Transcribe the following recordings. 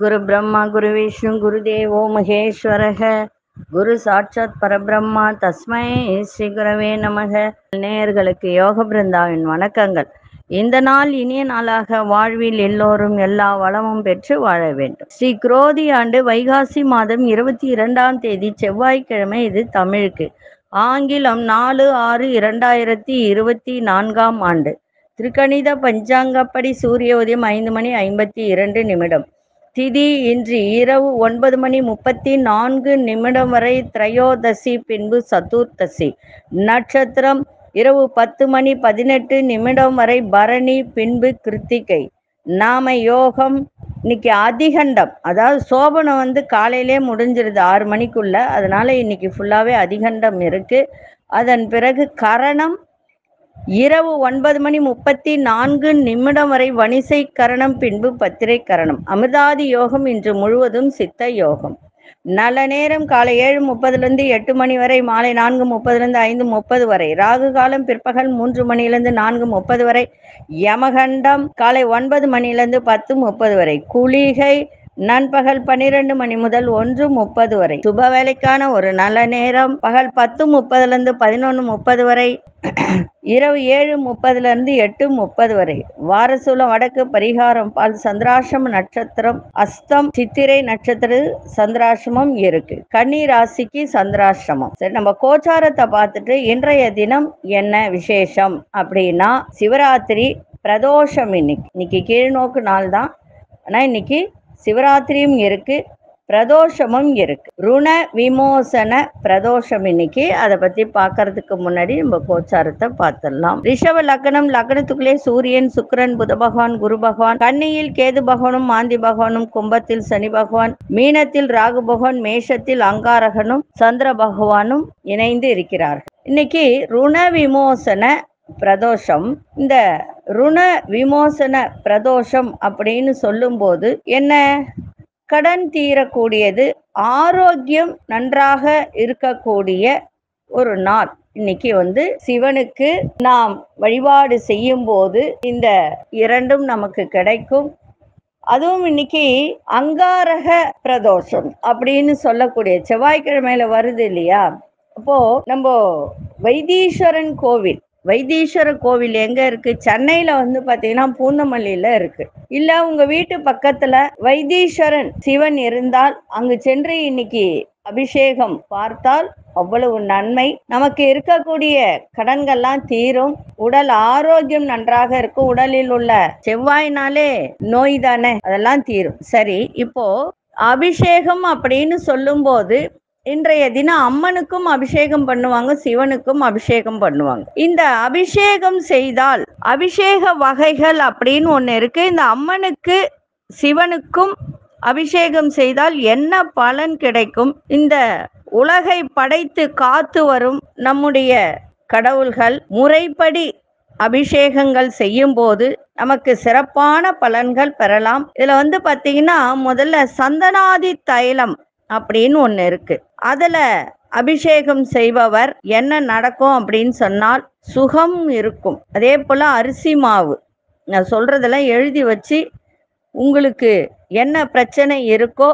குரு பிரம்மா குரு விஷ்ணு குரு தேவோ மகேஸ்வரக குரு சாட்சாத் பரபிரம்மா தஸ்மை ஸ்ரீ குரவே நமக நேயர்களுக்கு யோக பிருந்தாவின் வணக்கங்கள் இந்த நாள் இனிய நாளாக வாழ்வில் எல்லோரும் எல்லா வளமும் பெற்று வாழ வேண்டும் ஸ்ரீ குரோதி ஆண்டு வைகாசி மாதம் இருபத்தி இரண்டாம் தேதி செவ்வாய்க்கிழமை இது தமிழுக்கு ஆங்கிலம் நாலு ஆறு இரண்டாயிரத்தி இருபத்தி நான்காம் ஆண்டு திருக்கணித பஞ்சாங்கப்படி சூரிய உதயம் ஐந்து மணி ஐம்பத்தி இரண்டு நிமிடம் திதி இன்று இரவு ஒன்பது மணி முப்பத்தி நான்கு நிமிடம் வரை திரையோதசி பின்பு சதுர்த்தசி நட்சத்திரம் இரவு பத்து மணி பதினெட்டு நிமிடம் வரை பரணி பின்பு கிருத்திகை நாம யோகம் இன்னைக்கு அதிகண்டம் அதாவது சோபனம் வந்து காலையிலே முடிஞ்சிருது ஆறு மணிக்குள்ள அதனால இன்னைக்கு ஃபுல்லாவே அதிகண்டம் இருக்கு அதன் பிறகு கரணம் இரவு ஒன்பது மணி முப்பத்தி நான்கு நிமிடம் வரை வணிசை கரணம் பின்பு பத்திரை கரணம் அமிர்தாதி யோகம் இன்று முழுவதும் சித்த யோகம் நல்ல நேரம் காலை ஏழு முப்பதுலேருந்து எட்டு மணி வரை மாலை நான்கு முப்பதுலேருந்து ஐந்து முப்பது வரை ராகு காலம் பிற்பகல் மூன்று மணிலேருந்து நான்கு முப்பது வரை யமகண்டம் காலை ஒன்பது மணிலேருந்து பத்து முப்பது வரை குளிகை நண்பகல் பன்னிரண்டு மணி முதல் ஒன்று முப்பது வரை சுப வேலைக்கான ஒரு நல்ல நேரம் பகல் பத்து முப்பதுல இருந்து பதினொன்று முப்பது வரை இரவு ஏழு முப்பதுல இருந்து எட்டு முப்பது வரை வாரசூலம் வடக்கு பரிகாரம் பால் சந்திராசிரம நட்சத்திரம் அஸ்தம் சித்திரை நட்சத்திர சந்திராசிரமம் இருக்கு கன்னி ராசிக்கு சந்திராசிரமம் சரி நம்ம கோச்சாரத்தை பார்த்துட்டு இன்றைய தினம் என்ன விசேஷம் அப்படின்னா சிவராத்திரி பிரதோஷம் இன்னைக்கு இன்னைக்கு கீழ்நோக்கு நாள் தான் ஆனால் இன்னைக்கு சிவராத்திரியும் இருக்கு பிரதோஷமும் இருக்கு ருண விமோசன பிரதோஷம் இன்னைக்கு அதை பத்தி பார்க்கறதுக்கு முன்னாடி நம்ம கோச்சாரத்தை பார்த்துடலாம் ரிஷப லக்னம் லக்னத்துக்குள்ளே சூரியன் சுக்கிரன் புத பகவான் குரு பகவான் கன்னியில் கேது பகவானும் மாந்தி பகவானும் கும்பத்தில் சனி பகவான் மீனத்தில் ராகு பகவான் மேஷத்தில் அங்காரகனும் சந்திர பகவானும் இணைந்து இருக்கிறார்கள் இன்னைக்கு ருண விமோசன பிரதோஷம் இந்த ருண விமோசன பிரதோஷம் அப்படின்னு சொல்லும்போது என்ன கடன் தீரக்கூடியது ஆரோக்கியம் நன்றாக இருக்கக்கூடிய ஒரு நாள் இன்னைக்கு வந்து சிவனுக்கு நாம் வழிபாடு செய்யும் போது இந்த இரண்டும் நமக்கு கிடைக்கும் அதுவும் இன்னைக்கு அங்காரக பிரதோஷம் அப்படின்னு சொல்லக்கூடிய செவ்வாய்க்கிழமையில வருது இல்லையா அப்போ நம்ம வைத்தீஸ்வரன் கோவில் வைத்தீஸ்வர கோவில் எங்க இருக்கு சென்னையில வந்து பாத்தீங்கன்னா பூந்தமல்லியில இருக்கு இல்ல உங்க வீட்டு பக்கத்துல வைத்தீஸ்வரன் சிவன் இருந்தால் அங்கு சென்று இன்னைக்கு அபிஷேகம் பார்த்தால் அவ்வளவு நன்மை நமக்கு இருக்கக்கூடிய கடன்கள்லாம் தீரும் உடல் ஆரோக்கியம் நன்றாக இருக்கும் உடலில் உள்ள செவ்வாய்னாலே நோய் தானே அதெல்லாம் தீரும் சரி இப்போ அபிஷேகம் அப்படின்னு சொல்லும்போது இன்றைய தினம் அம்மனுக்கும் அபிஷேகம் பண்ணுவாங்க சிவனுக்கும் அபிஷேகம் பண்ணுவாங்க இந்த அபிஷேகம் செய்தால் அபிஷேக வகைகள் அப்படின்னு ஒன்று இருக்கு இந்த அம்மனுக்கு சிவனுக்கும் அபிஷேகம் செய்தால் என்ன பலன் கிடைக்கும் இந்த உலகை படைத்து காத்து வரும் நம்முடைய கடவுள்கள் முறைப்படி அபிஷேகங்கள் செய்யும் போது நமக்கு சிறப்பான பலன்கள் பெறலாம் இதுல வந்து பாத்தீங்கன்னா முதல்ல சந்தனாதி தைலம் அப்படின்னு ஒன்று இருக்கு அதுல அபிஷேகம் செய்பவர் என்ன நடக்கும் அப்படின்னு சொன்னால் சுகம் இருக்கும் அதே போல அரிசி மாவு நான் சொல்றதெல்லாம் எழுதி வச்சு உங்களுக்கு என்ன பிரச்சனை இருக்கோ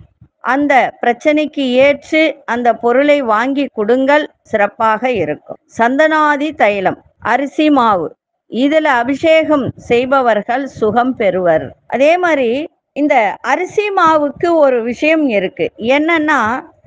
அந்த பிரச்சனைக்கு ஏற்று அந்த பொருளை வாங்கி கொடுங்கள் சிறப்பாக இருக்கும் சந்தனாதி தைலம் அரிசி மாவு இதுல அபிஷேகம் செய்பவர்கள் சுகம் பெறுவர் அதே மாதிரி இந்த அரிசி மாவுக்கு ஒரு விஷயம் இருக்கு என்னன்னா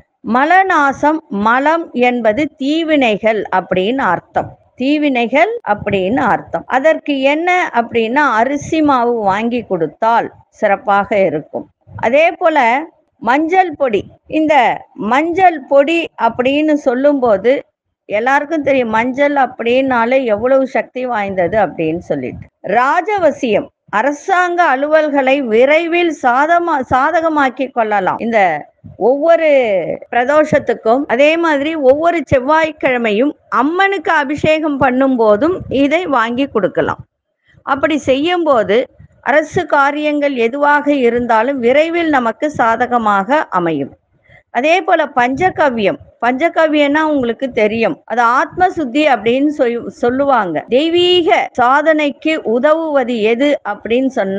மலநாசம் மலம் என்பது தீவினைகள் அப்படின்னு அர்த்தம் தீவினைகள் அப்படின்னு அர்த்தம் அதற்கு என்ன அப்படின்னா அரிசி மாவு வாங்கி கொடுத்தால் சிறப்பாக இருக்கும் அதே போல மஞ்சள் பொடி இந்த மஞ்சள் பொடி அப்படின்னு சொல்லும்போது எல்லாருக்கும் தெரியும் மஞ்சள் அப்படின்னாலே எவ்வளவு சக்தி வாய்ந்தது அப்படின்னு சொல்லிட்டு ராஜவசியம் அரசாங்க அலுவல்களை விரைவில் சாதமா சாதகமாக்கி கொள்ளலாம் இந்த ஒவ்வொரு பிரதோஷத்துக்கும் அதே மாதிரி ஒவ்வொரு செவ்வாய்க்கிழமையும் அம்மனுக்கு அபிஷேகம் பண்ணும் போதும் இதை வாங்கி கொடுக்கலாம் அப்படி செய்யும் போது அரசு காரியங்கள் எதுவாக இருந்தாலும் விரைவில் நமக்கு சாதகமாக அமையும் அதே போல பஞ்சகவ்யம் பஞ்சகவ்யம்னா உங்களுக்கு தெரியும் அது ஆத்ம சுத்தி அப்படின்னு சொல் சொல்லுவாங்க தெய்வீக சாதனைக்கு உதவுவது எது அப்படின்னு சொன்னால்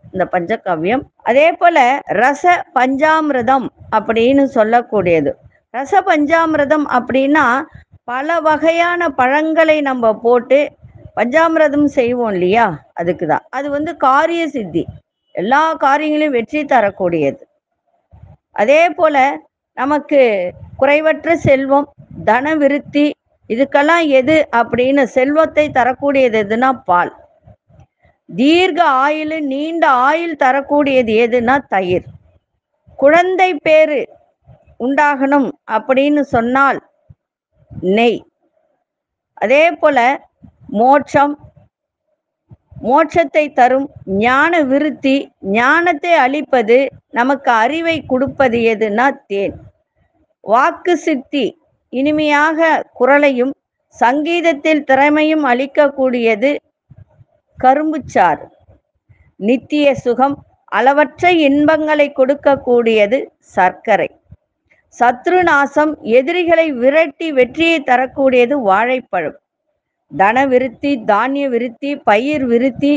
இந்த பஞ்சகவ்யம் அதே போல ரச பஞ்சாமிர்தம் அப்படின்னு சொல்லக்கூடியது ரச பஞ்சாமிர்தம் அப்படின்னா பல வகையான பழங்களை நம்ம போட்டு பஞ்சாமிர்தம் செய்வோம் இல்லையா அதுக்கு தான் அது வந்து காரிய சித்தி எல்லா காரியங்களையும் வெற்றி தரக்கூடியது அதே போல நமக்கு குறைவற்ற செல்வம் தன விருத்தி இதுக்கெல்லாம் எது அப்படின்னு செல்வத்தை தரக்கூடியது எதுனா பால் தீர்க்க ஆயுள் நீண்ட ஆயுள் தரக்கூடியது எதுனா தயிர் குழந்தை பேரு உண்டாகணும் அப்படின்னு சொன்னால் நெய் அதே போல மோட்சம் மோட்சத்தை தரும் ஞான விருத்தி ஞானத்தை அளிப்பது நமக்கு அறிவை கொடுப்பது எதுனா தேன் வாக்கு சித்தி இனிமையாக குரலையும் சங்கீதத்தில் திறமையும் அளிக்கக்கூடியது கரும்புச்சாறு நித்திய சுகம் அளவற்ற இன்பங்களை கொடுக்கக்கூடியது சர்க்கரை சத்ருநாசம் எதிரிகளை விரட்டி வெற்றியை தரக்கூடியது வாழைப்பழம் தன விருத்தி தானிய விருத்தி பயிர் விருத்தி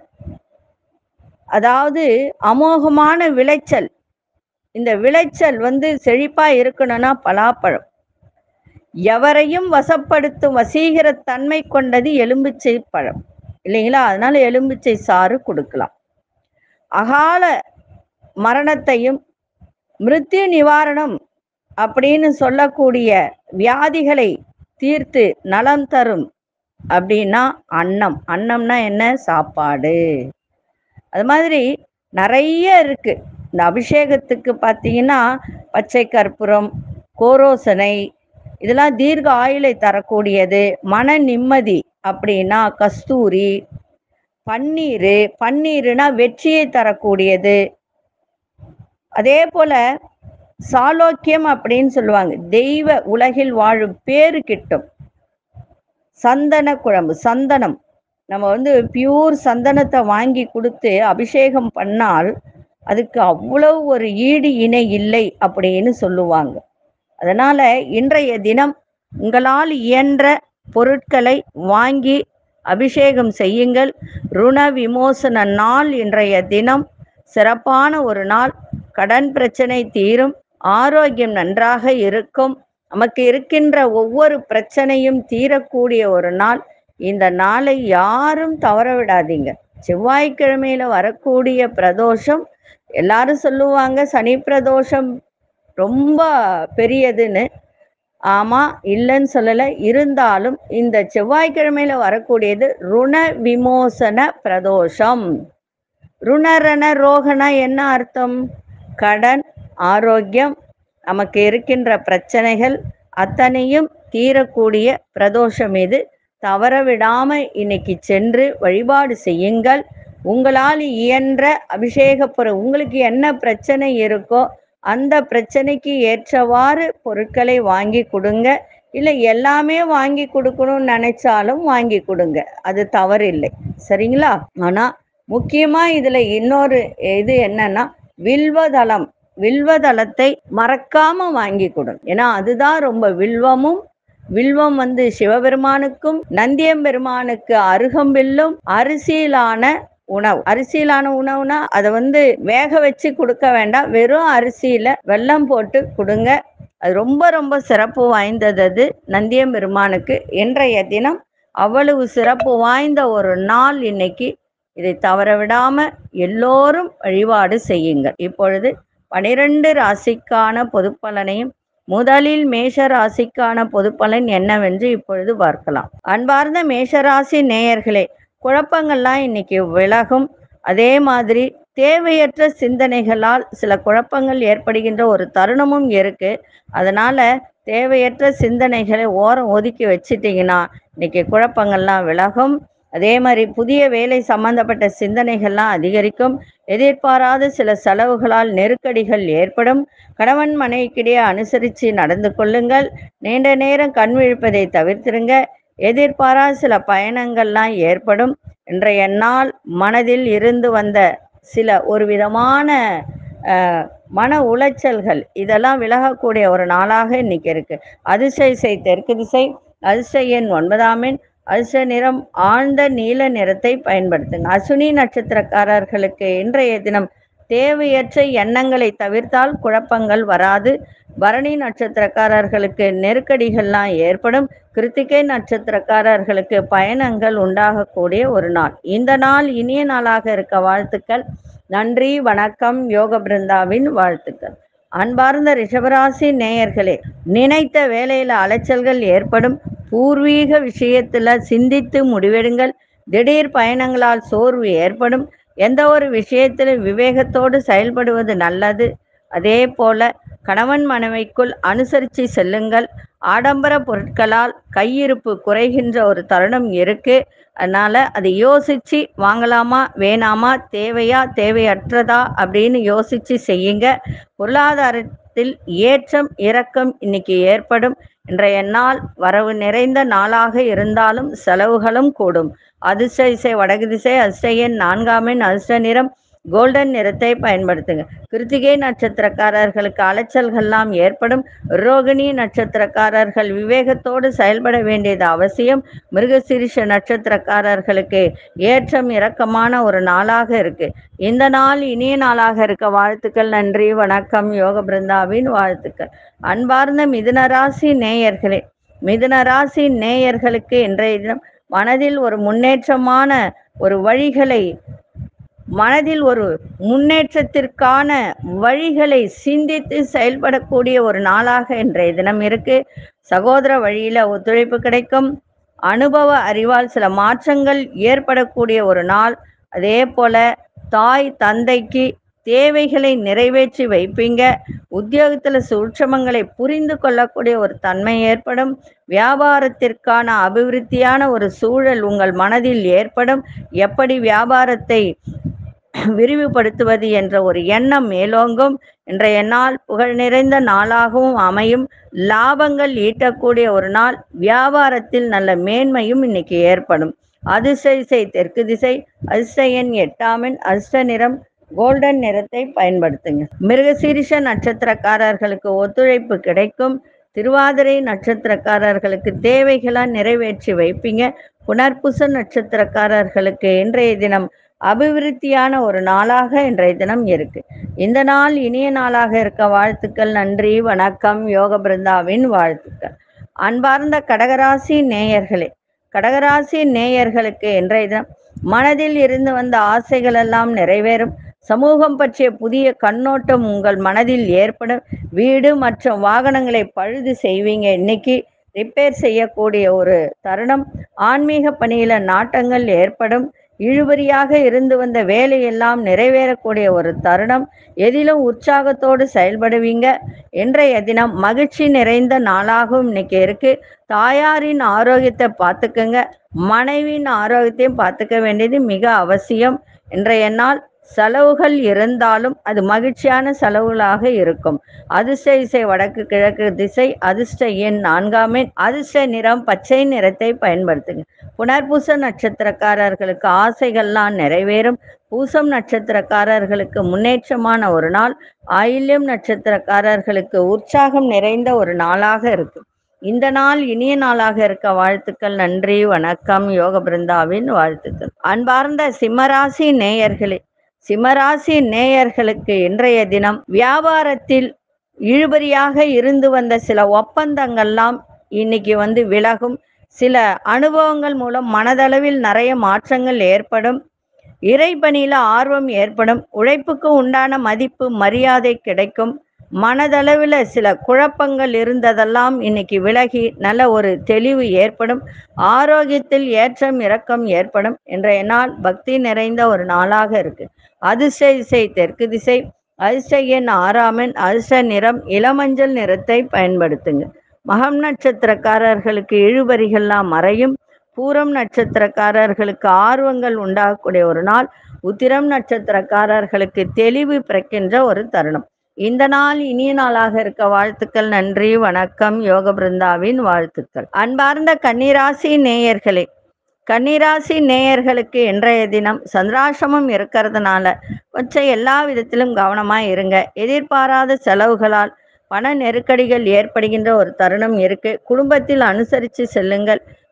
அதாவது அமோகமான விளைச்சல் இந்த விளைச்சல் வந்து செழிப்பா இருக்கணும்னா பலாப்பழம் எவரையும் வசப்படுத்தும் வசீகர தன்மை கொண்டது எலும்பிச்சை பழம் இல்லைங்களா அதனால எலும்பிச்சை சாறு கொடுக்கலாம் அகால மரணத்தையும் மிருத்யு நிவாரணம் அப்படின்னு சொல்லக்கூடிய வியாதிகளை தீர்த்து நலம் தரும் அப்படின்னா அன்னம் அன்னம்னா என்ன சாப்பாடு அது மாதிரி நிறைய இருக்கு இந்த அபிஷேகத்துக்கு பார்த்தீங்கன்னா பச்சை கற்பூரம் கோரோசனை இதெல்லாம் தீர்க்க ஆயுளை தரக்கூடியது மன நிம்மதி அப்படின்னா கஸ்தூரி பன்னீர் பன்னீருனா வெற்றியை தரக்கூடியது அதே போல சாலோக்கியம் அப்படின்னு சொல்லுவாங்க தெய்வ உலகில் வாழும் பேரு கிட்டும் சந்தன குழம்பு சந்தனம் நம்ம வந்து பியூர் சந்தனத்தை வாங்கி கொடுத்து அபிஷேகம் பண்ணால் அதுக்கு அவ்வளவு ஒரு ஈடு இணை இல்லை அப்படின்னு சொல்லுவாங்க அதனால இன்றைய தினம் உங்களால் இயன்ற பொருட்களை வாங்கி அபிஷேகம் செய்யுங்கள் ருண விமோசன நாள் இன்றைய தினம் சிறப்பான ஒரு நாள் கடன் பிரச்சனை தீரும் ஆரோக்கியம் நன்றாக இருக்கும் நமக்கு இருக்கின்ற ஒவ்வொரு பிரச்சனையும் தீரக்கூடிய ஒரு நாள் இந்த நாளை யாரும் தவற விடாதீங்க செவ்வாய்க்கிழமையில வரக்கூடிய பிரதோஷம் எல்லாரும் சொல்லுவாங்க சனி பிரதோஷம் ரொம்ப பெரியதுன்னு ஆமா இல்லைன்னு சொல்லல இருந்தாலும் இந்த செவ்வாய்க்கிழமையில வரக்கூடியது ருண விமோசன பிரதோஷம் ருணரண ரோகனா என்ன அர்த்தம் கடன் ஆரோக்கியம் நமக்கு இருக்கின்ற பிரச்சனைகள் அத்தனையும் தீரக்கூடிய பிரதோஷம் இது தவற விடாம இன்னைக்கு சென்று வழிபாடு செய்யுங்கள் உங்களால் இயன்ற அபிஷேக பொருள் உங்களுக்கு என்ன பிரச்சனை இருக்கோ அந்த பிரச்சனைக்கு ஏற்றவாறு பொருட்களை வாங்கி கொடுங்க இல்லை எல்லாமே வாங்கி கொடுக்கணும்னு நினைச்சாலும் வாங்கி கொடுங்க அது தவறில்லை சரிங்களா ஆனா முக்கியமா இதுல இன்னொரு இது என்னன்னா வில்வதளம் வில்வதளத்தை மறக்காம வாங்கி கொடுங்க ஏன்னா அதுதான் ரொம்ப வில்வமும் வில்வம் வந்து சிவபெருமானுக்கும் நந்தியம்பெருமானுக்கு அருகம்பில்லும் அரிசியிலான உணவு அரிசியிலான உணவுனா அதை வந்து வேக வச்சு கொடுக்க வேண்டாம் வெறும் அரிசியில வெல்லம் போட்டு கொடுங்க அது ரொம்ப ரொம்ப சிறப்பு வாய்ந்தது அது நந்தியம்பெருமானுக்கு இன்றைய தினம் அவ்வளவு சிறப்பு வாய்ந்த ஒரு நாள் இன்னைக்கு இதை தவற விடாம எல்லோரும் வழிபாடு செய்யுங்கள் இப்பொழுது பனிரெண்டு ராசிக்கான பொதுப்பலனையும் முதலில் மேஷ ராசிக்கான பொதுப்பலன் என்னவென்று இப்பொழுது பார்க்கலாம் அன்பார்ந்த மேஷராசி நேயர்களே குழப்பங்கள்லாம் இன்னைக்கு விலகும் அதே மாதிரி தேவையற்ற சிந்தனைகளால் சில குழப்பங்கள் ஏற்படுகின்ற ஒரு தருணமும் இருக்கு அதனால தேவையற்ற சிந்தனைகளை ஓரம் ஒதுக்கி வச்சிட்டிங்கன்னா இன்னைக்கு குழப்பங்கள்லாம் விலகும் அதே மாதிரி புதிய வேலை சம்பந்தப்பட்ட சிந்தனைகள்லாம் அதிகரிக்கும் எதிர்பாராத சில செலவுகளால் நெருக்கடிகள் ஏற்படும் கணவன் மனைவிக்கிடையே அனுசரித்து நடந்து கொள்ளுங்கள் நீண்ட நேரம் கண் விழிப்பதை தவிர்த்திருங்க எதிர்பாராத சில பயணங்கள்லாம் ஏற்படும் இன்றைய நாள் மனதில் இருந்து வந்த சில ஒரு விதமான அஹ், மன உளைச்சல்கள் இதெல்லாம் விலகக்கூடிய ஒரு நாளாக இன்னைக்கு இருக்கு அதிசய திசை தெற்கு திசை அதிசய எண் ஒன்பதாம் எண் அதிர்ஷ்ட நிறம் ஆழ்ந்த நீல நிறத்தை பயன்படுத்துங்க அசுனி நட்சத்திரக்காரர்களுக்கு இன்றைய தினம் தேவையற்ற எண்ணங்களை தவிர்த்தால் குழப்பங்கள் வராது பரணி நட்சத்திரக்காரர்களுக்கு நெருக்கடிகள்லாம் ஏற்படும் கிருத்திகை நட்சத்திரக்காரர்களுக்கு பயணங்கள் உண்டாகக்கூடிய ஒரு நாள் இந்த நாள் இனிய நாளாக இருக்க வாழ்த்துக்கள் நன்றி வணக்கம் யோக பிருந்தாவின் வாழ்த்துக்கள் அன்பார்ந்த ரிஷபராசி நேயர்களே நினைத்த வேலையில அலைச்சல்கள் ஏற்படும் பூர்வீக விஷயத்துல சிந்தித்து முடிவெடுங்கள் திடீர் பயணங்களால் சோர்வு ஏற்படும் எந்த ஒரு விஷயத்திலும் விவேகத்தோடு செயல்படுவது நல்லது அதே போல கணவன் மனைவிக்குள் அனுசரித்து செல்லுங்கள் ஆடம்பர பொருட்களால் கையிருப்பு குறைகின்ற ஒரு தருணம் இருக்கு அதனால அதை யோசிச்சு வாங்கலாமா வேணாமா தேவையா தேவையற்றதா அப்படின்னு யோசிச்சு செய்யுங்க பொருளாதாரத்தில் ஏற்றம் இறக்கம் இன்னைக்கு ஏற்படும் இன்றைய நாள் வரவு நிறைந்த நாளாக இருந்தாலும் செலவுகளும் கூடும் அதிர்ஷ்ட இசை வடக்கு திசை அதிர்ஷ்ட எண் நான்காம் எண் அதிர்ஷ்ட நிறம் கோல்டன் நிறத்தை பயன்படுத்துங்க கிருத்திகை நட்சத்திரக்காரர்களுக்கு அலைச்சல்கள்லாம் ஏற்படும் ரோகிணி நட்சத்திரக்காரர்கள் விவேகத்தோடு செயல்பட வேண்டியது அவசியம் மிருகசீரிஷ நட்சத்திரக்காரர்களுக்கு ஏற்றம் இறக்கமான ஒரு நாளாக இருக்கு இந்த நாள் இனிய நாளாக இருக்க வாழ்த்துக்கள் நன்றி வணக்கம் யோக பிருந்தாவின் வாழ்த்துக்கள் அன்பார்ந்த மிதுனராசி நேயர்களே மிதுனராசி நேயர்களுக்கு இன்றைய தினம் மனதில் ஒரு முன்னேற்றமான ஒரு வழிகளை மனதில் ஒரு முன்னேற்றத்திற்கான வழிகளை சிந்தித்து செயல்படக்கூடிய ஒரு நாளாக இன்றைய தினம் இருக்கு சகோதர வழியில ஒத்துழைப்பு கிடைக்கும் அனுபவ அறிவால் சில மாற்றங்கள் ஏற்படக்கூடிய ஒரு நாள் அதே போல தாய் தந்தைக்கு தேவைகளை நிறைவேற்றி வைப்பீங்க உத்தியோகத்தில் சூட்சமங்களை புரிந்து கொள்ளக்கூடிய ஒரு தன்மை ஏற்படும் வியாபாரத்திற்கான அபிவிருத்தியான ஒரு சூழல் உங்கள் மனதில் ஏற்படும் எப்படி வியாபாரத்தை விரிவுபடுத்துவது என்ற ஒரு எண்ணம் மேலோங்கும் இன்றைய நாள் புகழ் நிறைந்த நாளாகவும் அமையும் லாபங்கள் ஈட்டக்கூடிய ஒரு நாள் வியாபாரத்தில் நல்ல மேன்மையும் இன்னைக்கு ஏற்படும் அதிர்ஷ்ட திசை தெற்கு திசை அதிர்ஷ்ட எண் எட்டாம் எண் அதிர்ஷ்ட நிறம் கோல்டன் நிறத்தை பயன்படுத்துங்க மிருகசீரிஷ நட்சத்திரக்காரர்களுக்கு ஒத்துழைப்பு கிடைக்கும் திருவாதிரை நட்சத்திரக்காரர்களுக்கு தேவைகளா நிறைவேற்றி வைப்பீங்க புனர்பூச நட்சத்திரக்காரர்களுக்கு இன்றைய தினம் அபிவிருத்தியான ஒரு நாளாக இன்றைய தினம் இருக்கு இந்த நாள் இனிய நாளாக இருக்க வாழ்த்துக்கள் நன்றி வணக்கம் யோக பிருந்தாவின் வாழ்த்துக்கள் அன்பார்ந்த கடகராசி நேயர்களே கடகராசி நேயர்களுக்கு இன்றைய தினம் மனதில் இருந்து வந்த ஆசைகள் எல்லாம் நிறைவேறும் சமூகம் பற்றிய புதிய கண்ணோட்டம் உங்கள் மனதில் ஏற்படும் வீடு மற்றும் வாகனங்களை பழுது செய்வீங்க இன்னைக்கு ரிப்பேர் செய்யக்கூடிய ஒரு தருணம் ஆன்மீக பணியில நாட்டங்கள் ஏற்படும் இழுபறியாக இருந்து வந்த வேலையெல்லாம் நிறைவேறக்கூடிய ஒரு தருணம் எதிலும் உற்சாகத்தோடு செயல்படுவீங்க இன்றைய தினம் மகிழ்ச்சி நிறைந்த நாளாகவும் இன்னைக்கு இருக்கு தாயாரின் ஆரோக்கியத்தை பார்த்துக்கங்க மனைவியின் ஆரோக்கியத்தையும் பார்த்துக்க வேண்டியது மிக அவசியம் இன்றைய நாள் செலவுகள் இருந்தாலும் அது மகிழ்ச்சியான செலவுகளாக இருக்கும் அதிர்ஷ்ட இசை வடக்கு கிழக்கு திசை அதிர்ஷ்ட எண் நான்காம் எண் அதிர்ஷ்ட நிறம் பச்சை நிறத்தை பயன்படுத்துங்க புனர்பூச நட்சத்திரக்காரர்களுக்கு ஆசைகள்லாம் நிறைவேறும் பூசம் நட்சத்திரக்காரர்களுக்கு முன்னேற்றமான ஒரு நாள் ஆயில்யம் நட்சத்திரக்காரர்களுக்கு உற்சாகம் நிறைந்த ஒரு நாளாக இருக்கு இந்த நாள் இனிய நாளாக இருக்க வாழ்த்துக்கள் நன்றி வணக்கம் யோக பிருந்தாவின் வாழ்த்துக்கள் அன்பார்ந்த சிம்மராசி நேயர்களே சிம்மராசி நேயர்களுக்கு இன்றைய தினம் வியாபாரத்தில் இழுபறியாக இருந்து வந்த சில ஒப்பந்தங்கள்லாம் இன்னைக்கு வந்து விலகும் சில அனுபவங்கள் மூலம் மனதளவில் நிறைய மாற்றங்கள் ஏற்படும் இறைபணியில ஆர்வம் ஏற்படும் உழைப்புக்கு உண்டான மதிப்பு மரியாதை கிடைக்கும் மனதளவில் சில குழப்பங்கள் இருந்ததெல்லாம் இன்னைக்கு விலகி நல்ல ஒரு தெளிவு ஏற்படும் ஆரோக்கியத்தில் ஏற்றம் இறக்கம் ஏற்படும் இன்றைய நாள் பக்தி நிறைந்த ஒரு நாளாக இருக்கு அதிர்ஷ்ட திசை தெற்கு திசை அதிர்ஷ்ட எண் ஆறாமன் அதிர்ஷ்ட நிறம் இளமஞ்சள் நிறத்தை பயன்படுத்துங்க மகம் நட்சத்திரக்காரர்களுக்கு இழுபறிகள்லாம் மறையும் பூரம் நட்சத்திரக்காரர்களுக்கு ஆர்வங்கள் உண்டாகக்கூடிய ஒரு நாள் உத்திரம் நட்சத்திரக்காரர்களுக்கு தெளிவு பிறக்கின்ற ஒரு தருணம் இந்த நாள் இனிய நாளாக இருக்க வாழ்த்துக்கள் நன்றி வணக்கம் யோக பிருந்தாவின் வாழ்த்துக்கள் அன்பார்ந்த கன்னிராசி நேயர்களே கன்னிராசி நேயர்களுக்கு இன்றைய தினம் சந்திராசிரமம் இருக்கிறதுனால கொஞ்சம் எல்லா விதத்திலும் கவனமா இருங்க எதிர்பாராத செலவுகளால் பண நெருக்கடிகள் ஏற்படுகின்ற ஒரு தருணம் இருக்கு குடும்பத்தில் அனுசரித்து செல்லுங்கள்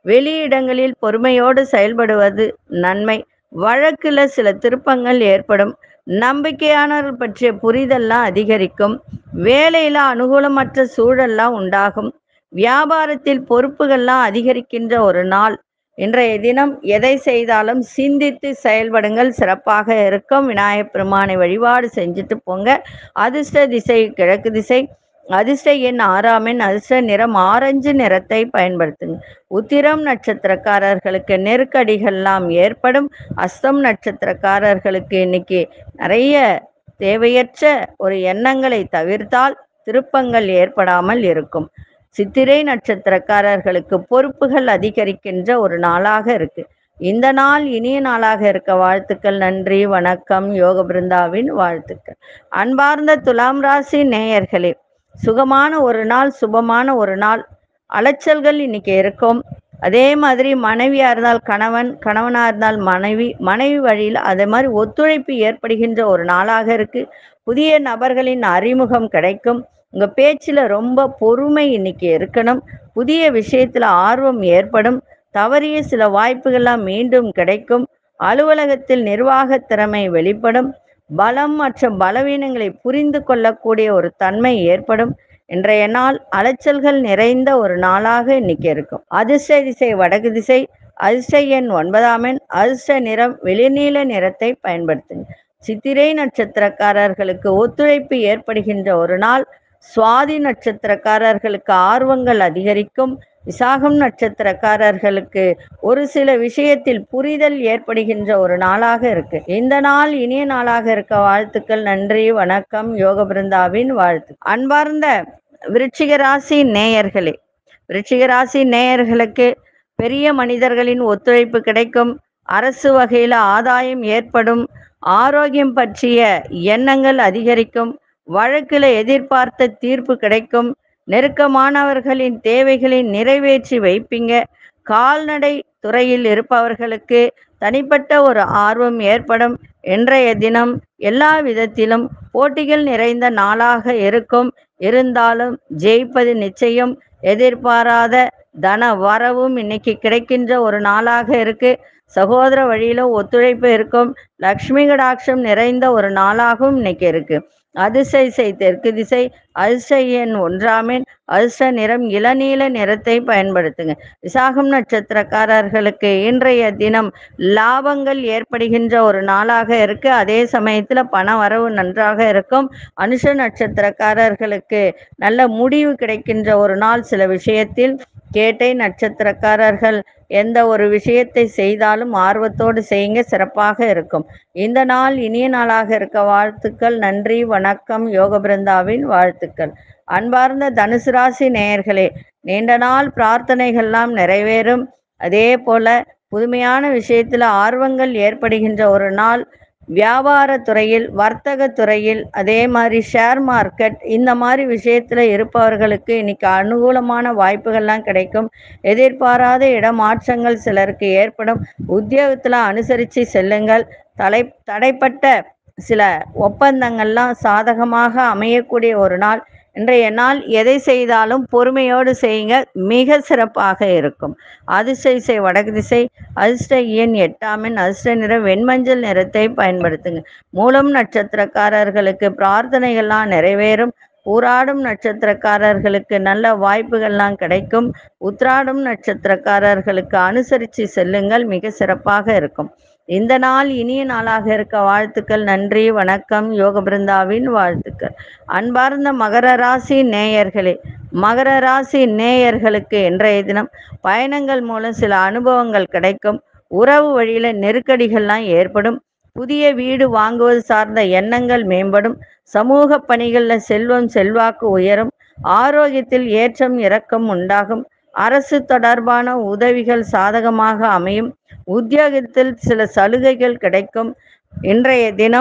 வெளியிடங்களில் பொறுமையோடு செயல்படுவது நன்மை வழக்குல சில திருப்பங்கள் ஏற்படும் நம்பிக்கையானவர்கள் பற்றிய புரிதல்லாம் அதிகரிக்கும் வேலையில அனுகூலமற்ற சூழல்லாம் உண்டாகும் வியாபாரத்தில் பொறுப்புகள்லாம் அதிகரிக்கின்ற ஒரு நாள் இன்றைய தினம் எதை செய்தாலும் சிந்தித்து செயல்படுங்கள் சிறப்பாக இருக்கும் விநாயகப் பெருமானை வழிபாடு செஞ்சுட்டு போங்க அதிர்ஷ்ட திசை கிழக்கு திசை அதிர்ஷ்ட எண் ஆறாம் எண் அதிர்ஷ்ட நிறம் ஆரஞ்சு நிறத்தை பயன்படுத்துங்க உத்திரம் நட்சத்திரக்காரர்களுக்கு நெருக்கடிகள்லாம் ஏற்படும் அஸ்தம் நட்சத்திரக்காரர்களுக்கு இன்னைக்கு நிறைய தேவையற்ற ஒரு எண்ணங்களை தவிர்த்தால் திருப்பங்கள் ஏற்படாமல் இருக்கும் சித்திரை நட்சத்திரக்காரர்களுக்கு பொறுப்புகள் அதிகரிக்கின்ற ஒரு நாளாக இருக்கு இந்த நாள் இனிய நாளாக இருக்க வாழ்த்துக்கள் நன்றி வணக்கம் யோக பிருந்தாவின் வாழ்த்துக்கள் அன்பார்ந்த துலாம் ராசி நேயர்களே சுகமான ஒரு நாள் சுபமான ஒரு நாள் அலைச்சல்கள் இன்னைக்கு இருக்கும் அதே மாதிரி மனைவியா இருந்தால் கணவன் கணவனா இருந்தால் மனைவி மனைவி வழியில் அதே மாதிரி ஒத்துழைப்பு ஏற்படுகின்ற ஒரு நாளாக இருக்கு புதிய நபர்களின் அறிமுகம் கிடைக்கும் உங்க பேச்சுல ரொம்ப பொறுமை இன்னைக்கு இருக்கணும் புதிய விஷயத்துல ஆர்வம் ஏற்படும் தவறிய சில வாய்ப்புகள்லாம் மீண்டும் கிடைக்கும் அலுவலகத்தில் நிர்வாக திறமை வெளிப்படும் பலம் மற்றும் பலவீனங்களை புரிந்து கொள்ளக்கூடிய ஒரு தன்மை ஏற்படும் இன்றைய நாள் அலைச்சல்கள் நிறைந்த ஒரு நாளாக இன்னைக்கு இருக்கும் அதிர்ஷ்ட திசை வடக்கு திசை அதிர்ஷ்ட எண் ஒன்பதாம் எண் அதிர்ஷ்ட நிறம் வெளிநீல நிறத்தை பயன்படுத்துங்க சித்திரை நட்சத்திரக்காரர்களுக்கு ஒத்துழைப்பு ஏற்படுகின்ற ஒரு நாள் சுவாதி நட்சத்திரக்காரர்களுக்கு ஆர்வங்கள் அதிகரிக்கும் விசாகம் நட்சத்திரக்காரர்களுக்கு ஒரு சில விஷயத்தில் புரிதல் ஏற்படுகின்ற ஒரு நாளாக இருக்கு இந்த நாள் இனிய நாளாக இருக்க வாழ்த்துக்கள் நன்றி வணக்கம் யோக பிருந்தாவின் வாழ்த்து அன்பார்ந்த விருச்சிக ராசி நேயர்களே விருச்சிக ராசி நேயர்களுக்கு பெரிய மனிதர்களின் ஒத்துழைப்பு கிடைக்கும் அரசு வகையில ஆதாயம் ஏற்படும் ஆரோக்கியம் பற்றிய எண்ணங்கள் அதிகரிக்கும் வழக்குல எதிர்பார்த்த தீர்ப்பு கிடைக்கும் நெருக்கமானவர்களின் தேவைகளை நிறைவேற்றி வைப்பீங்க கால்நடை துறையில் இருப்பவர்களுக்கு தனிப்பட்ட ஒரு ஆர்வம் ஏற்படும் இன்றைய தினம் எல்லா விதத்திலும் போட்டிகள் நிறைந்த நாளாக இருக்கும் இருந்தாலும் ஜெயிப்பது நிச்சயம் எதிர்பாராத தன வரவும் இன்னைக்கு கிடைக்கின்ற ஒரு நாளாக இருக்கு சகோதர வழியில ஒத்துழைப்பு இருக்கும் லக்ஷ்மி கடாட்சம் நிறைந்த ஒரு நாளாகவும் இன்னைக்கு இருக்கு அதிர்ஷ்ட திசை தெற்கு திசை அதிர்ஷ்ட எண் ஒன்றாம் எண் அதிர்ஷ்ட நிறம் இளநீல நிறத்தை பயன்படுத்துங்க விசாகம் நட்சத்திரக்காரர்களுக்கு இன்றைய தினம் லாபங்கள் ஏற்படுகின்ற ஒரு நாளாக இருக்கு அதே சமயத்துல பண வரவு நன்றாக இருக்கும் அனுஷ நட்சத்திரக்காரர்களுக்கு நல்ல முடிவு கிடைக்கின்ற ஒரு நாள் சில விஷயத்தில் கேட்டை நட்சத்திரக்காரர்கள் எந்த ஒரு விஷயத்தை செய்தாலும் ஆர்வத்தோடு செய்யுங்க சிறப்பாக இருக்கும் இந்த நாள் இனிய நாளாக இருக்க வாழ்த்துக்கள் நன்றி வணக்கம் யோக பிருந்தாவின் வாழ்த்துக்கள் அன்பார்ந்த தனுசு ராசி நேயர்களே நீண்ட நாள் பிரார்த்தனைகள்லாம் நிறைவேறும் அதே போல புதுமையான விஷயத்துல ஆர்வங்கள் ஏற்படுகின்ற ஒரு நாள் வியாபார துறையில் வர்த்தக துறையில் அதே மாதிரி ஷேர் மார்க்கெட் இந்த மாதிரி விஷயத்துல இருப்பவர்களுக்கு இன்னைக்கு அனுகூலமான வாய்ப்புகள்லாம் கிடைக்கும் எதிர்பாராத இடமாற்றங்கள் சிலருக்கு ஏற்படும் உத்தியோகத்துல அனுசரித்து செல்லுங்கள் தலை தடைப்பட்ட சில ஒப்பந்தங்கள்லாம் சாதகமாக அமையக்கூடிய ஒரு நாள் இன்றைய நாள் எதை செய்தாலும் பொறுமையோடு செய்யுங்க மிக சிறப்பாக இருக்கும் அதிர்ஷ்ட திசை வடக்கு திசை அதிர்ஷ்ட எண் எட்டாம் எண் அதிர்ஷ்ட நிறம் வெண்மஞ்சள் நிறத்தை பயன்படுத்துங்க மூலம் நட்சத்திரக்காரர்களுக்கு பிரார்த்தனைகள்லாம் நிறைவேறும் ஊராடும் நட்சத்திரக்காரர்களுக்கு நல்ல வாய்ப்புகள்லாம் கிடைக்கும் உத்ராடும் நட்சத்திரக்காரர்களுக்கு அனுசரித்து செல்லுங்கள் மிக சிறப்பாக இருக்கும் இந்த நாள் இனிய நாளாக இருக்க வாழ்த்துக்கள் நன்றி வணக்கம் யோக பிருந்தாவின் வாழ்த்துக்கள் அன்பார்ந்த மகர ராசி நேயர்களே மகர ராசி நேயர்களுக்கு இன்றைய தினம் பயணங்கள் மூலம் சில அனுபவங்கள் கிடைக்கும் உறவு வழியில நெருக்கடிகள்லாம் ஏற்படும் புதிய வீடு வாங்குவது சார்ந்த எண்ணங்கள் மேம்படும் சமூக பணிகளில் செல்வம் செல்வாக்கு உயரும் ஆரோக்கியத்தில் ஏற்றம் இறக்கம் உண்டாகும் அரசு தொடர்பான உதவிகள் சாதகமாக அமையும் உத்தியோகத்தில் சில சலுகைகள் கிடைக்கும் இன்றைய தினம்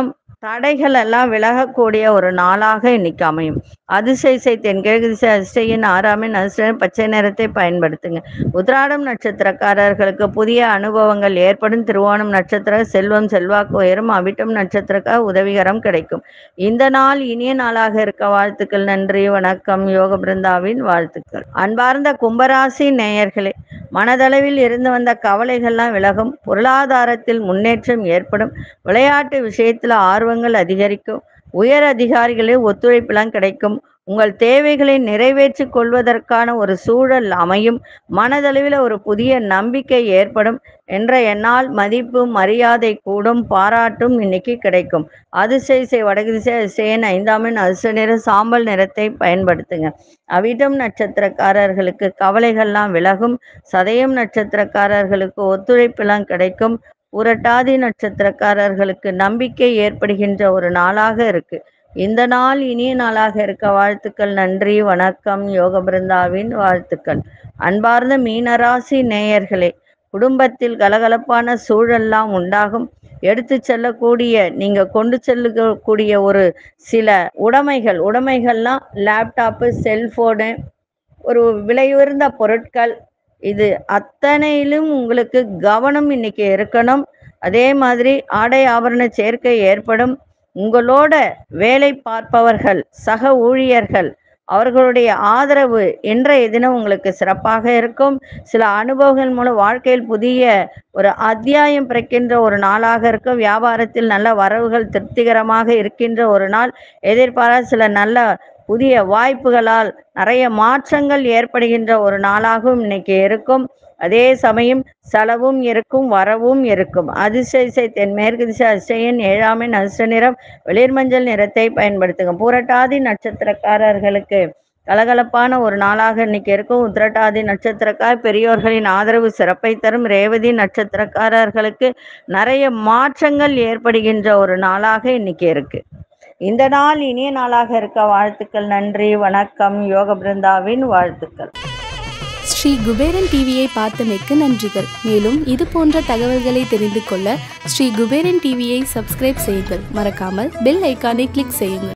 தடைகள் எல்லாம் விலகக்கூடிய ஒரு நாளாக இன்னைக்கு அமையும் அதிசய தென்கிழக்கு திசை அதிசயின் ஆறாமின் அதிர்ஷ்டம் பச்சை நிறத்தை பயன்படுத்துங்க உத்ராடம் நட்சத்திரக்காரர்களுக்கு புதிய அனுபவங்கள் ஏற்படும் திருவோணம் நட்சத்திர செல்வம் செல்வாக்கு உயரும் அவிட்டம் நட்சத்திரக்க உதவிகரம் கிடைக்கும் இந்த நாள் இனிய நாளாக இருக்க வாழ்த்துக்கள் நன்றி வணக்கம் யோக பிருந்தாவின் வாழ்த்துக்கள் அன்பார்ந்த கும்பராசி நேயர்களே மனதளவில் இருந்து வந்த கவலைகள்லாம் விலகும் பொருளாதாரத்தில் முன்னேற்றம் ஏற்படும் விளையாட்டு விஷயத்தில் ஆர்வங்கள் அதிகரிக்கும் உயர் அதிகாரிகளே ஒத்துழைப்பெல்லாம் கிடைக்கும் உங்கள் தேவைகளை நிறைவேற்றிக் கொள்வதற்கான ஒரு சூழல் அமையும் மனதளவில் ஒரு புதிய நம்பிக்கை ஏற்படும் என்ற என்னால் மதிப்பு மரியாதை கூடும் பாராட்டும் இன்னைக்கு கிடைக்கும் அதிசய வடக்கு திசை அதிசயன் ஐந்தாமின் அதிர்ஷ்ட நிற சாம்பல் நிறத்தை பயன்படுத்துங்க அவிட்டம் நட்சத்திரக்காரர்களுக்கு கவலைகள்லாம் விலகும் சதயம் நட்சத்திரக்காரர்களுக்கு ஒத்துழைப்பெல்லாம் கிடைக்கும் புரட்டாதி நட்சத்திரக்காரர்களுக்கு நம்பிக்கை ஏற்படுகின்ற ஒரு நாளாக இருக்கு இந்த நாள் இனிய நாளாக இருக்க வாழ்த்துக்கள் நன்றி வணக்கம் யோக பிருந்தாவின் வாழ்த்துக்கள் அன்பார்ந்த மீனராசி நேயர்களே குடும்பத்தில் கலகலப்பான சூழல்லாம் உண்டாகும் எடுத்து செல்லக்கூடிய நீங்க கொண்டு செல்லக்கூடிய ஒரு சில உடைமைகள் உடைமைகள்லாம் லேப்டாப்பு செல்போனு ஒரு விலையுயர்ந்த பொருட்கள் இது அத்தனையிலும் உங்களுக்கு கவனம் இன்னைக்கு இருக்கணும் அதே மாதிரி ஆடை ஆபரண சேர்க்கை ஏற்படும் உங்களோட வேலை பார்ப்பவர்கள் சக ஊழியர்கள் அவர்களுடைய ஆதரவு இன்றைய தினம் உங்களுக்கு சிறப்பாக இருக்கும் சில அனுபவங்கள் மூலம் வாழ்க்கையில் புதிய ஒரு அத்தியாயம் பிறக்கின்ற ஒரு நாளாக இருக்கும் வியாபாரத்தில் நல்ல வரவுகள் திருப்திகரமாக இருக்கின்ற ஒரு நாள் எதிர்பாராத சில நல்ல புதிய வாய்ப்புகளால் நிறைய மாற்றங்கள் ஏற்படுகின்ற ஒரு நாளாகவும் இன்னைக்கு இருக்கும் அதே சமயம் செலவும் இருக்கும் வரவும் இருக்கும் அதிசய தென் மேற்கு திசை அதிசயன் ஏழாமின் அதிர்ஷ்ட நிறம் வெளிர்மஞ்சள் நிறத்தை பயன்படுத்துங்க பூரட்டாதி நட்சத்திரக்காரர்களுக்கு கலகலப்பான ஒரு நாளாக இன்னைக்கு இருக்கும் உத்திரட்டாதி நட்சத்திரக்கார் பெரியோர்களின் ஆதரவு சிறப்பை தரும் ரேவதி நட்சத்திரக்காரர்களுக்கு நிறைய மாற்றங்கள் ஏற்படுகின்ற ஒரு நாளாக இன்னைக்கு இருக்கு இந்த நாள் இனிய நாளாக இருக்க வாழ்த்துக்கள் நன்றி வணக்கம் யோக பிருந்தாவின் வாழ்த்துக்கள் ஸ்ரீ குபேரன் டிவியை பார்த்தமைக்கு நன்றிகள் மேலும் இது போன்ற தகவல்களை தெரிந்து கொள்ள ஸ்ரீ குபேரன் டிவியை சப்ஸ்கிரைப் செய்யுங்கள் மறக்காமல் பெல் ஐக்கானை கிளிக் செய்யுங்கள்